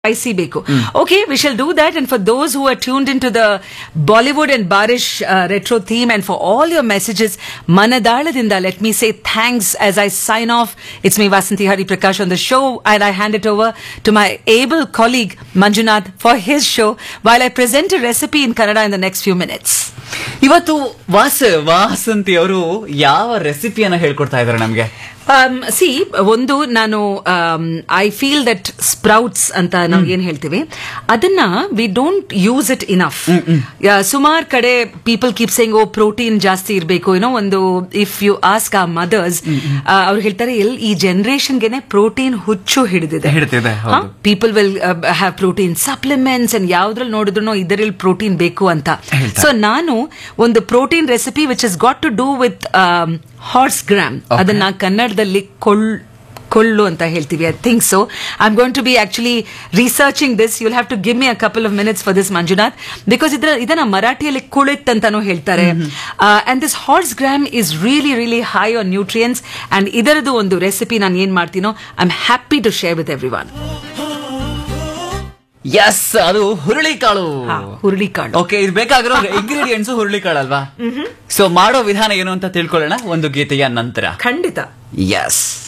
spicy ಬೇಕು okay we shall do that and for those who are tuned into the bollywood and barish uh, retro theme and for all your messages manadaladinda let me say thanks as i sign off it's me vasanti hari prakash on the show and i hand it over to my able colleague manjunath for his show while i present a recipe in kannada in the next few minutes ಇವತ್ತು ವಾಸ ವಾಸಂತಿ ಅವರು ಯಾವ ರೆಸಿಪಿಯನ್ನ ಹೇಳ್ಕೊಡ್ತಾ ಇದಾರೆ ನಮ್ಗೆ C ಒಂದು ನಾನು I feel that sprouts ಅಂತ ನಾವು ಏನ್ ಹೇಳ್ತೀವಿ ಅದನ್ನ we don't use it enough ಸುಮಾರು ಕಡೆ people keep saying oh protein ಜಾಸ್ತಿ ಇರಬೇಕು ಏನೋ ಒಂದು ಇಫ್ ಯು ಆಸ್ಕ್ ಆ ಮದರ್ಸ್ ಅವ್ರು ಹೇಳ್ತಾರೆ ಎಲ್ ಈ ಜನರೇಷನ್ಗೆನೆ ಪ್ರೋಟೀನ್ ಹುಚ್ಚು ಹಿಡಿದಿದೆ ಹಿಡಿದಿದೆ, ಹೌದು. People will have protein supplements and ಯಾವ್ದ್ರಲ್ಲಿ ನೋಡಿದ್ರು ಇದರಲ್ಲಿ ಪ್ರೋಟೀನ್ ಬೇಕು ಅಂತ ಸೊ ನಾನು ಒಂದು protein recipe which is got to do with horse gram ಅದನ್ನ ಕನ್ನಡದಲ್ಲಿ ಕೊಳ್ಳ್ ಕೊಳ್ಳು ಅಂತ ಹೇಳ್ತೀವಿ I think so I am going to be actually researching this you'll have to give me a couple of minutes for this Manjunath because ಇದರ ಇದನ್ನ ಮರಾಠಿಯಲ್ಲಿ ಕುಳಿತ್ ಅಂತಾನೂ ಹೇಳ್ತಾರೆ and this horse gram is really really high on nutrients and ಇದರದ್ದು ಒಂದು recipe ನಾನು ಏನ್ ಮಾಡ್ತೀನೋ I am happy to share with everyone ಎಸ್ ಅದು ಹುರುಳಿಕಾಳು ಹುರುಳಿಕಾಳು ಓಕೆ ಇದು ಬೇಕಾಗಿರೋ ಇಂಗ್ರೀಡಿಯೆಂಟ್ಸ್ ಹುರುಳಿಕಾಳು ಅಲ್ವಾ ಸೊ ಮಾಡೋ ವಿಧಾನ ಏನು ಅಂತ ತಿಳ್ಕೊಳ್ಳೋಣ ಒಂದು ಗೀತೆಯ ನಂತರ ಖಂಡಿತ ಎಸ್